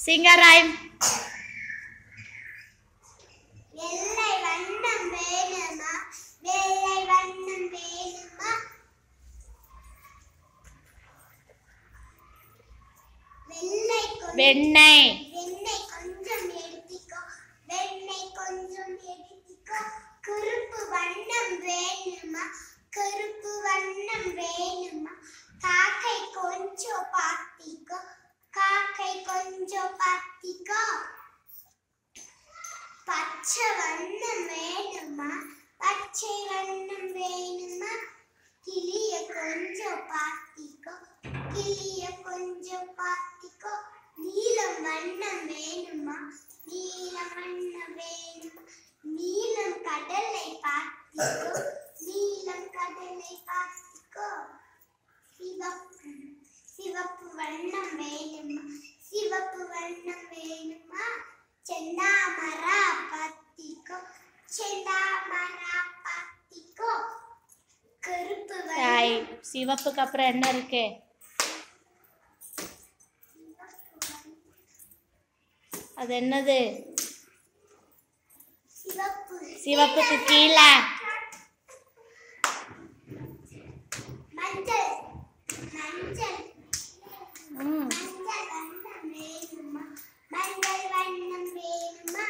சிங்க ரைம் வெள்ளை வண்ணம் வேணுமா வெள்ளை வண்ணம் வேணுமா வெள்ளை கொஞ்சம் வெண்ணெய் வெண்ணெய் கொஞ்சம் எடுத்துக்கோ வெண்ணெய் கொஞ்சம் எடுத்துக்கோ கருப்பு வண்ணம் வேணுமா கருப்பு வண்ணம் வேணுமா காக்கை கொஞ்சம் பார்த்திக்கோ காக்கை கொஞ்சம் பார்த்திக்கோ பச்சை வண்ணம் வேணுமா பச்சை வண்ணம் வேணுமா கிளிய கொஞ்சம் பார்த்திக்கோ கிளிய கொஞ்சம் பார்த்திக்கோ நீலம் வண்ணம் வேணுமா நீலம் வண்ணம் வேணுமா நீலம் கடலை பார்த்திக்கோ நீலம் கடலை பார்த்திக்கோ சிவப்பு சிவப்பு வண்ணம் வேணுமா சிவப்பு வண்ணம் வேணுமா செந்தாமரா பத்திக்கோ செந்தாமரா பத்திக்கோ கருப்பு தாய் வண்ணம் சிவப்புக்கு அப்புறம் என்ன இருக்கு அது என்னது சிவப்பு சிவப்புக்கு கீழே மஞ்சள் மஞ்சள் ம் மஞ்சள் வண்ணம் வேணுமா மஞ்சள் வண்ணம் வேணுமா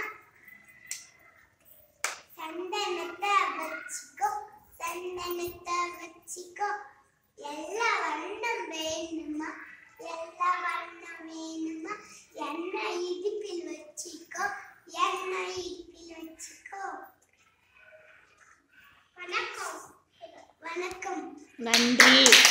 சந்தனத்தை வச்சுக்கோ சந்தனத்தை வச்சுக்கோ எல்லா வண்ணம் வேணுமா எல்லா வண்ணம் வேணுமா எண்ணெய் இடுப்பில் வச்சுக்கோ எண்ணெய் இடுப்பில் வச்சுக்கோ வணக்கம் வணக்கம் நன்றி